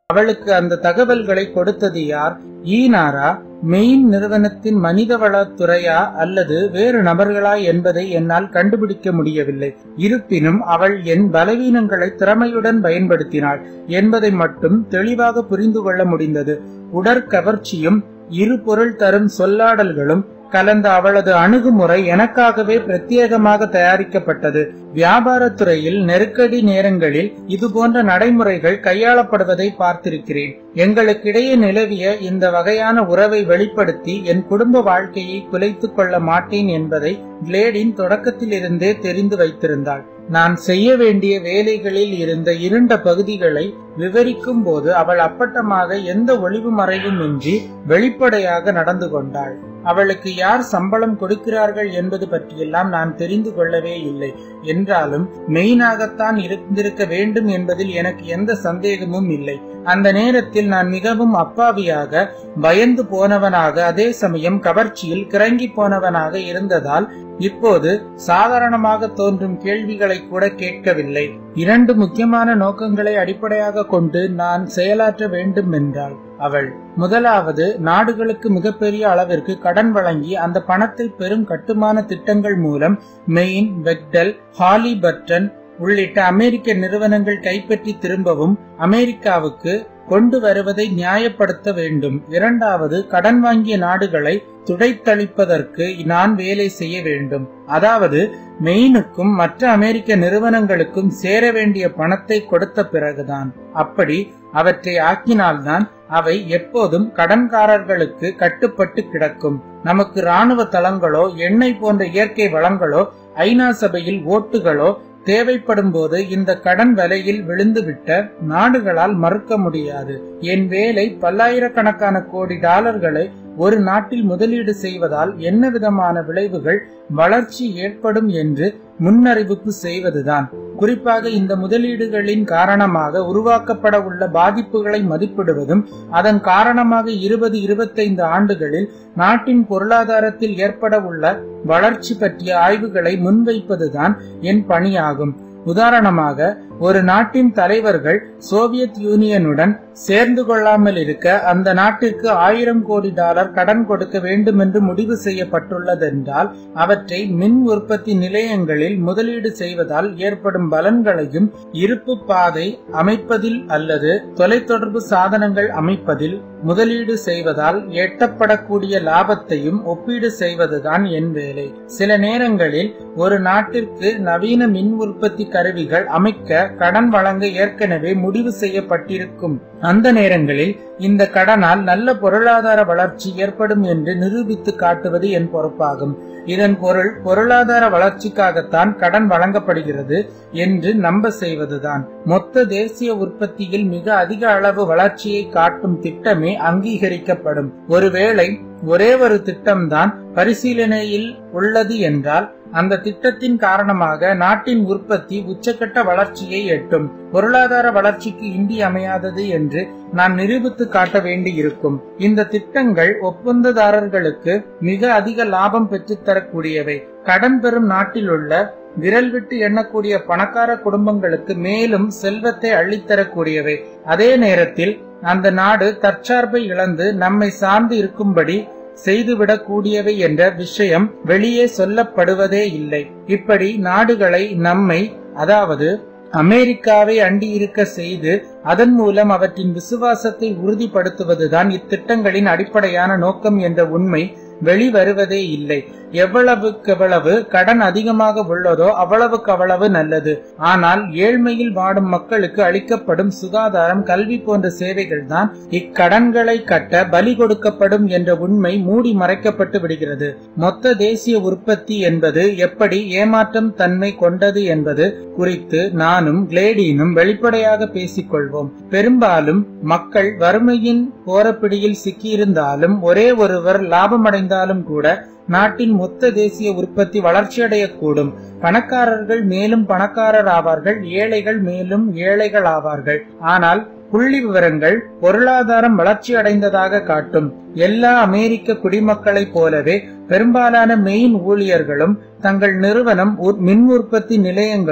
அவளுக்கு அந்த தகவல்களை கொடுத்தது யார் ஈனாரா மெயின் நிறுவனத்தின் மனிதவளத்துறையா அல்லது வேறு நபர்களா என்பதை என்னால் கண்டுபிடிக்க முடியவில்லை இருப்பினும் அவள் என் பலவீனங்களை திறமையுடன் பயன்படுத்தினாள் என்பதை மட்டும் தெளிவாக புரிந்து கொள்ள முடிந்தது உடற்கவர்ச்சியும் இரு பொருள் தரும் சொல்லாடல்களும் கலந்த அவளது அணுகுமுறை எனக்காகவே பிரத்யேகமாக தயாரிக்கப்பட்டது வியாபாரத்துறையில் நெருக்கடி நேரங்களில் இதுபோன்ற நடைமுறைகள் கையாளப்படுவதை பார்த்திருக்கிறேன் எங்களுக்கிடையே நிலவிய இந்த வகையான உறவை வெளிப்படுத்தி என் குடும்ப வாழ்க்கையை குலைத்துக் கொள்ள மாட்டேன் என்பதை கிளேடின் தொடக்கத்திலிருந்தே தெரிந்து வைத்திருந்தாள் நான் செய்ய வேண்டிய வேலைகளில் இருந்த இருண்ட பகுதிகளை விவரிக்கும் போது அவள் அப்பட்டமாக எந்த ஒளிவு மறைவும் இன்றி வெளிப்படையாக நடந்து கொண்டாள் அவளுக்கு யார் சம்பளம் கொடுக்கிறார்கள் என்பது பற்றியெல்லாம் நான் தெரிந்து கொள்ளவே இல்லை என்றாலும் மெயினாகத்தான் இருந்திருக்க வேண்டும் என்பதில் எனக்கு எந்த சந்தேகமும் இல்லை அந்த நேரத்தில் நான் மிகவும் அப்பாவியாக பயந்து போனவனாக அதே சமயம் கவர்ச்சியில் கிறங்கி போனவனாக இருந்ததால் இப்போது சாதாரணமாக தோன்றும் கேள்விகளை கூட கேட்கவில்லை இரண்டு முக்கியமான நோக்கங்களை அடிப்படையாக கொண்டு நான் செயலாற்ற வேண்டும் என்றாள் அவள் முதலாவது நாடுகளுக்கு மிகப்பெரிய அளவிற்கு கடன் வழங்கி அந்த பணத்தை பெரும் கட்டுமான திட்டங்கள் மூலம் மெயின் வெக்டல் ஹாலி பர்டன் உள்ளிட்ட அமெரிக்க நிறுவனங்கள் கைப்பற்றி திரும்பவும் அமெரிக்காவுக்கு கொண்டு வருவதை நியாயப்படுத்த வேண்டும் இரண்டாவது கடன் வாங்கிய நாடுகளை துடைத்தளிப்பதற்கு நான் வேலை செய்ய வேண்டும் அதாவது மெயினுக்கும் மற்ற அமெரிக்க நிறுவனங்களுக்கும் சேர வேண்டிய பணத்தை கொடுத்த பிறகுதான் அப்படி அவற்றை ஆக்கினால்தான் அவை எப்போதும் கடன்காரர்களுக்கு கட்டுப்பட்டு கிடக்கும் நமக்கு ராணுவ தளங்களோ எண்ணெய் போன்ற இயற்கை வளங்களோ ஐநா சபையில் ஓட்டுகளோ தேவைப்படும் போது இந்த கடன் விலையில் விழுந்துவிட்ட நாடுகளால் மறுக்க முடியாது என் வேலை பல்லாயிரக்கணக்கான கோடி டாலர்களை ஒரு நாட்டில் முதலீடு செய்வதால் என்ன விதமான விளைவுகள் வளர்ச்சி ஏற்படும் என்று முன்னறிவிப்பு செய்வதுதான் குறிப்பாக இந்த முதலீடுகளின் காரணமாக உருவாக்கப்பட உள்ள பாதிப்புகளை மதிப்பிடுவதும் அதன் காரணமாக இருபது இருபத்தைந்து ஆண்டுகளில் நாட்டின் பொருளாதாரத்தில் ஏற்பட உள்ள வளர்ச்சி பற்றிய ஆய்வுகளை முன்வைப்பதுதான் என் பணியாகும் உதாரணமாக ஒரு நாட்டின் தலைவர்கள் சோவியத் யூனியனுடன் சேர்ந்து கொள்ளாமல் இருக்க அந்த நாட்டிற்கு ஆயிரம் கோடி டாலர் கடன் கொடுக்க வேண்டும் என்று முடிவு செய்யப்பட்டுள்ளதென்றால் அவற்றை மின் உற்பத்தி நிலையங்களில் முதலீடு செய்வதால் ஏற்படும் பலன்களையும் இருப்பு பாதை அமைப்பதில் அல்லது தொலைத்தொடர்பு சாதனங்கள் அமைப்பதில் முதலீடு செய்வதால் எட்டப்படக்கூடிய லாபத்தையும் ஒப்பீடு செய்வதுதான் என் வேலை சில நேரங்களில் ஒரு நாட்டிற்கு நவீன மின் உற்பத்தி கருவிகள் அமைக்க கடன் வழங்க ஏற்கனவே முடிவு செய்யப்பட்டிருக்கும் அந்த நேரங்களில் இந்த கடனால் நல்ல பொருளாதார வளர்ச்சி ஏற்படும் என்று நிரூபித்து காட்டுவது என் பொறுப்பாகும் இதன் பொருள் பொருளாதார வளர்ச்சிக்காகத்தான் கடன் வழங்கப்படுகிறது என்று நம்ப செய்வதுதான் மொத்த தேசிய உற்பத்தியில் மிக அதிக அளவு வளர்ச்சியை காட்டும் திட்டமே அங்கீகரிக்கப்படும் ஒருவேளை ஒரே ஒரு திட்டம்தான் பரிசீலனையில் உள்ளது என்றால் அந்த திட்டத்தின் காரணமாக நாட்டின் உற்பத்தி உச்சக்கட்ட வளர்ச்சியை எட்டும் பொருளாதார வளர்ச்சிக்கு இன்றி அமையாதது என்று நான் நிரூபித்து காட்ட வேண்டி இருக்கும் இந்த திட்டங்கள் ஒப்பந்ததாரர்களுக்கு மிக அதிக லாபம் பெற்றுத்தரக்கூடியவை கடன் பெறும் நாட்டில் உள்ள விரல் விட்டு எண்ணக்கூடிய பணக்கார குடும்பங்களுக்கு மேலும் செல்வத்தை அள்ளித்தரக்கூடியவை அதே நேரத்தில் அந்த நாடு தற்சார்பை இழந்து நம்மை சார்ந்து இருக்கும்படி செய்துவிடக் கூடியவை என்ற விஷயம் வெளியே சொல்லப்படுவதே இல்லை இப்படி நாடுகளை நம்மை அதாவது அமெரிக்காவை அண்டி இருக்க செய்து அதன் மூலம் அவற்றின் விசுவாசத்தை உறுதிப்படுத்துவதுதான் இத்திட்டங்களின் அடிப்படையான நோக்கம் என்ற உண்மை வெளிவருவதே இல்லை எவ்வளவுக்கெவ்வளவு கடன் அதிகமாக உள்ளதோ அவ்வளவுக்கு அவ்வளவு நல்லது ஆனால் ஏழ்மையில் வாடும் மக்களுக்கு அளிக்கப்படும் சுகாதாரம் கல்வி போன்ற சேவைகள் தான் இக்கடன்களை கட்ட பலி கொடுக்கப்படும் என்ற உண்மை மூடி மறைக்கப்பட்டு விடுகிறது மொத்த தேசிய உற்பத்தி என்பது எப்படி ஏமாற்றம் தன்மை கொண்டது என்பது குறித்து நானும் கிளேடினும் வெளிப்படையாக பேசிக்கொள்வோம் பெரும்பாலும் மக்கள் வறுமையின் கோரப்பிடியில் சிக்கியிருந்தாலும் ஒரே ஒருவர் லாபமடைந்தாலும் கூட நாட்டின் மொத்த தேசிய உற்பத்தி வளர்ச்சியடையக்கூடும் பணக்காரர்கள் மேலும் பணக்காரர் ஆவார்கள் ஏழைகள் மேலும் ஏழைகள் ஆவார்கள் ஆனால் புள்ளி விவரங்கள் பொருளாதாரம் வளர்ச்சி அடைந்ததாக காட்டும் எல்லா அமெரிக்க குடிமக்களைப் போலவே பெரும்பாலான மெயின் ஊழியர்களும் தங்கள் நிறுவனம் மின் உற்பத்தி நிலையங்களும்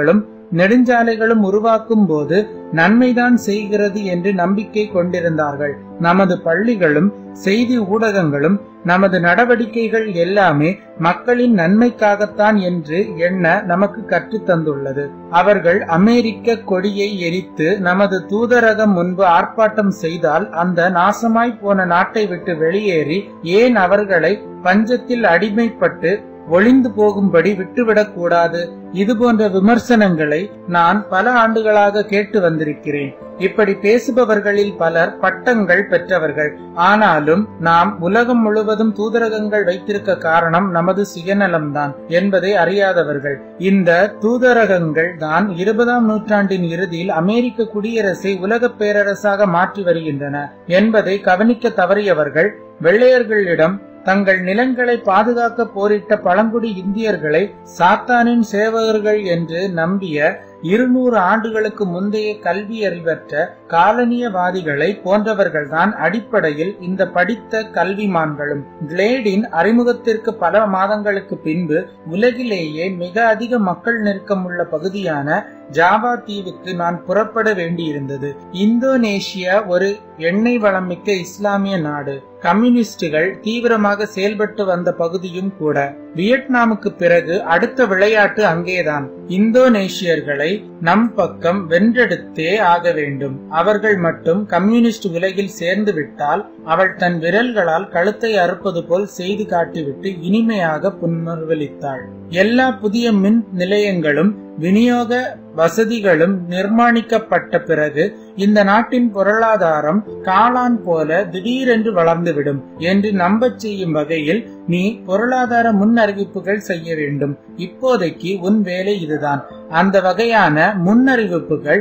நெடுஞ்சாலைகளும் உருவாக்கும் போது நன்மைதான் செய்கிறது என்று நம்பிக்கை கொண்டிருந்தார்கள் நமது பள்ளிகளும் செய்தி ஊடகங்களும் நமது நடவடிக்கைகள் எல்லாமே மக்களின் நன்மைக்காகத்தான் என்று எண்ண நமக்கு கற்றுத் தந்துள்ளது அவர்கள் அமெரிக்க கொடியை எரித்து நமது தூதரகம் முன்பு ஆர்ப்பாட்டம் செய்தால் அந்த நாசமாய் போன நாட்டை விட்டு வெளியேறி ஏன் அவர்களை பஞ்சத்தில் அடிமைப்பட்டு ஒளிந்து போகும்படி விட்டுவிடக் கூடாது இது போன்ற விமர்சனங்களை நான் பல ஆண்டுகளாக கேட்டு வந்திருக்கிறேன் இப்படி பேசுபவர்களில் பலர் பட்டங்கள் பெற்றவர்கள் ஆனாலும் நாம் உலகம் முழுவதும் தூதரகங்கள் வைத்திருக்க காரணம் நமது சுயநலம்தான் என்பதை அறியாதவர்கள் இந்த தூதரகங்கள் தான் இருபதாம் நூற்றாண்டின் இறுதியில் அமெரிக்க குடியரசை உலக பேரரசாக மாற்றி வருகின்றன என்பதை கவனிக்க தவறியவர்கள் வெள்ளையர்களிடம் தங்கள் நிலங்களை பாதுகாக்க போரிட்ட பழங்குடி இந்தியர்களை சாத்தானின் சேவகர்கள் என்று நம்பிய இருநூறு ஆண்டுகளுக்கு முந்தைய கல்வி அறிவற்ற காலனியவாதிகளை போன்றவர்கள்தான் அடிப்படையில் இந்த படித்த கல்விமான்களும் கிளேடின் அறிமுகத்திற்கு பல மாதங்களுக்கு பின்பு உலகிலேயே மிக அதிக மக்கள் நெருக்கமுள்ள பகுதியான ஜாவா தீவுக்கு நான் புறப்பட வேண்டியிருந்தது இந்தோனேஷியா ஒரு எண்ணெய் வளமிக்க இஸ்லாமிய நாடு கம்யூனிஸ்டுகள் தீவிரமாக செயல்பட்டு வந்த பகுதியும் கூட வியட்நாமுக்கு பிறகு அடுத்த விளையாட்டு அங்கேதான் இந்தோனேஷியர்களை நம் பக்கம் வென்றெடுத்தே ஆக வேண்டும் அவர்கள் மட்டும் கம்யூனிஸ்ட் உலகில் சேர்ந்து விட்டால் அவள் தன் விரல்களால் கழுத்தை அறுப்பது போல் செய்து காட்டிவிட்டு இனிமையாக புன்மர்வலித்தாள் எல்லா புதிய மின் நிலையங்களும் விநியோக வசதிகளும் நிர்மாணிக்கப்பட்ட பிறகு இந்த நாட்டின் பொருளாதாரம் காளான் போல திடீரென்று வளர்ந்துவிடும் என்று நம்பச் செய்யும் வகையில் நீ பொருளாதார முன் அறிவிப்புகள் செய்ய வேண்டும் இப்போதைக்கு உன் வேலை இதுதான் அந்த வகையான முன்னறிவிப்புகள்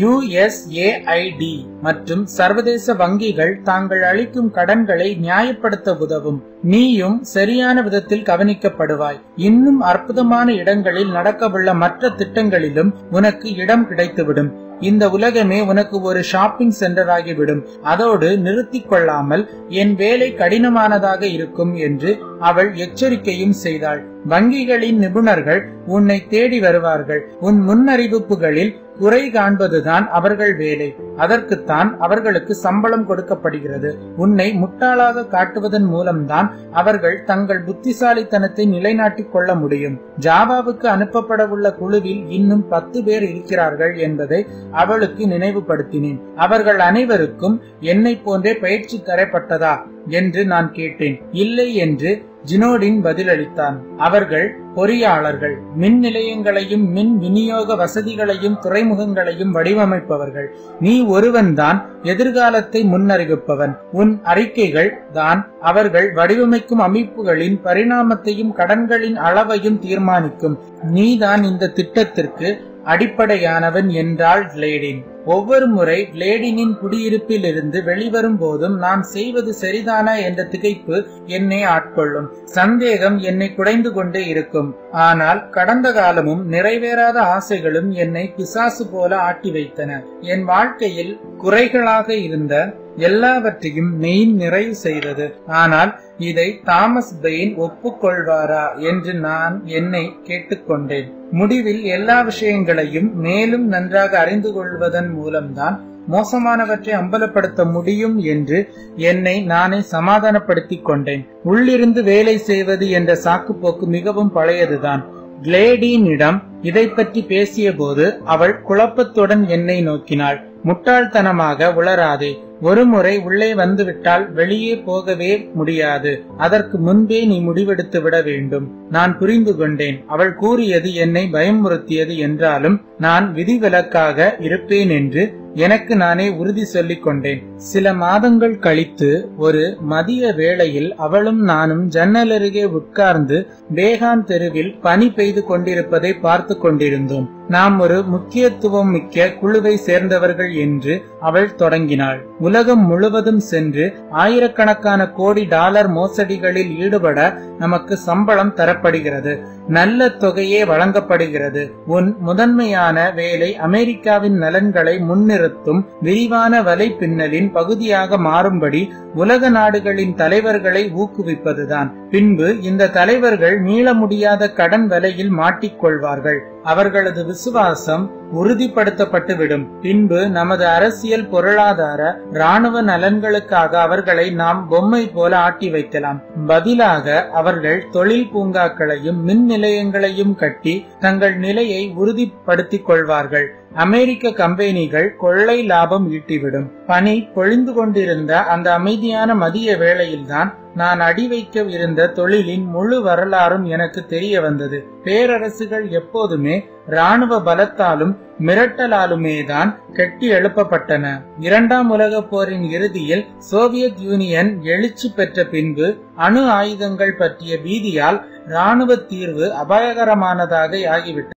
யுஎஸ்ஏஐடி மற்றும் சர்வதேச வங்கிகள் தாங்கள் அளிக்கும் கடன்களை நியாயப்படுத்த உதவும் நீயும் சரியான விதத்தில் கவனிக்கப்படுவாய் இன்னும் அற்புதமான இடங்களில் நடக்கவுள்ள மற்ற திட்டங்களிலும் உனக்கு இடம் கிடைத்துவிடும் இந்த உலகமே உனக்கு ஒரு ஷாப்பிங் சென்டர் ஆகிவிடும் அதோடு நிறுத்திக் கொள்ளாமல் என் வேலை கடினமானதாக இருக்கும் என்று அவள் எச்சரிக்கையும் செய்தாள் வங்கிகளின் நிபுணர்கள் உன்னை தேடி வருவார்கள் உன் முன்னறிவிப்புகளில் குறை காண்பதுதான் அவர்கள் வேலை அதற்குத்தான் அவர்களுக்கு சம்பளம் கொடுக்கப்படுகிறது உன்னை முட்டாளாக காட்டுவதன் மூலம்தான் அவர்கள் தங்கள் புத்திசாலித்தனத்தை நிலைநாட்டிக் கொள்ள முடியும் ஜாவாவுக்கு அனுப்பப்பட உள்ள குழுவில் இன்னும் பத்து பேர் இருக்கிறார்கள் என்பதை அவளுக்கு நினைவுபடுத்தினேன் அவர்கள் அனைவருக்கும் என்னை போன்றே பயிற்சி தரப்பட்டதா என்று நான் கேட்டேன் இல்லை என்று ஜினோடின் பதிலளித்தான் அவர்கள் பொறியாளர்கள் மின் நிலையங்களையும் மின் விநியோக வசதிகளையும் துறைமுகங்களையும் வடிவமைப்பவர்கள் நீ ஒருவன்தான் எதிர்காலத்தை முன்னறிவிப்பவன் உன் அறிக்கைகள் தான் அவர்கள் வடிவமைக்கும் அமைப்புகளின் பரிணாமத்தையும் கடன்களின் அளவையும் தீர்மானிக்கும் நீதான் இந்த திட்டத்திற்கு அடிப்படையானவன் என்றாள் கிளேடின் ஒவ்வொரு முறை கிளேடினின் குடியிருப்பில் இருந்து வெளிவரும் போதும் நான் செய்வது சரிதானா என்ற திகைப்பு என்னை ஆட்கொள்ளும் சந்தேகம் என்னை குடைந்து கொண்டே இருக்கும் ஆனால் கடந்த காலமும் நிறைவேறாத ஆசைகளும் என்னை பிசாசு போல ஆட்டி வைத்தன என் வாழ்க்கையில் குறைகளாக இருந்த எல்லாவற்றையும் மெயின் நிறைவு செய்தது ஆனால் இதை தாமஸ் பெயின் ஒப்புக்கொள்வாரா என்று நான் என்னை கேட்டுக்கொண்டேன் முடிவில் எல்லா விஷயங்களையும் மேலும் நன்றாக அறிந்து கொள்வதன் மூலம்தான் மோசமானவற்றை அம்பலப்படுத்த முடியும் என்று என்னை நானே சமாதானப்படுத்திக் கொண்டேன் உள்ளிருந்து வேலை செய்வது என்ற சாக்குப்போக்கு மிகவும் பழையதுதான் கிளேடினிடம் இதை பற்றி பேசிய போது அவள் குழப்பத்துடன் என்னை நோக்கினாள் முட்டாள்தனமாக உளராதே ஒருமுறை உள்ளே வந்துவிட்டால் வெளியே போகவே முடியாது அதற்கு முன்பே நீ முடிவெடுத்து விட வேண்டும் நான் புரிந்து கொண்டேன் அவள் கூறியது என்னை பயமுறுத்தியது என்றாலும் நான் விதிவிலக்காக இருப்பேன் என்று எனக்கு நானே உறுதி சொல்லிக் கொண்டேன் சில மாதங்கள் கழித்து ஒரு மதிய வேளையில் அவளும் நானும் ஜன்னலருகே உட்கார்ந்து பேகான் தெருவில் பனி பெய்து கொண்டிருப்பதை பார்த்து கொண்டிருந்தோம் நாம் ஒரு முக்கியத்துவம் மிக்க குழுவை சேர்ந்தவர்கள் என்று அவள் தொடங்கினாள் உலகம் முழுவதும் சென்று ஆயிரக்கணக்கான கோடி டாலர் மோசடிகளில் ஈடுபட நமக்கு சம்பளம் தரப்படுகிறது நல்ல தொகையே வழங்கப்படுகிறது உன் முதன்மையான வேலை அமெரிக்காவின் நலன்களை முன்னிறுத்தும் விரிவான வலை பின்னலின் பகுதியாக மாறும்படி உலக நாடுகளின் தலைவர்களை ஊக்குவிப்பதுதான் பின்பு இந்த தலைவர்கள் மீள முடியாத கடன் வலையில் மாட்டிக்கொள்வார்கள் அவர்களது விசுவாசம் உறுதிப்படுத்தப்பட்டுவிடும் பின்பு நமது அரசியல் பொருளாதார ராணுவ நலன்களுக்காக அவர்களை நாம் பொம்மை போல ஆட்டி வைக்கலாம் பதிலாக அவர்கள் தொழில் பூங்காக்களையும் மின் நிலையங்களையும் கட்டி தங்கள் நிலையை உறுதிப்படுத்திக் கொள்வார்கள் அமெரிக்க கம்பெனிகள் கொள்ளை லாபம் ஈட்டிவிடும் பனி பொழிந்து கொண்டிருந்த அந்த அமைதியான மதிய வேளையில்தான் நான் அடி வைக்க இருந்த தொழிலின் முழு வரலாறும் எனக்கு தெரிய வந்தது பேரரசுகள் எப்போதுமே ராணுவ பலத்தாலும் மிரட்டலாலுமே தான் கட்டி எழுப்பப்பட்டன இரண்டாம் உலக போரின் இறுதியில் சோவியத் யூனியன் எழுச்சி பெற்ற பின்பு அணு ஆயுதங்கள் பற்றிய பீதியால் ராணுவ தீர்வு அபாயகரமானதாக ஆகிவிட்டது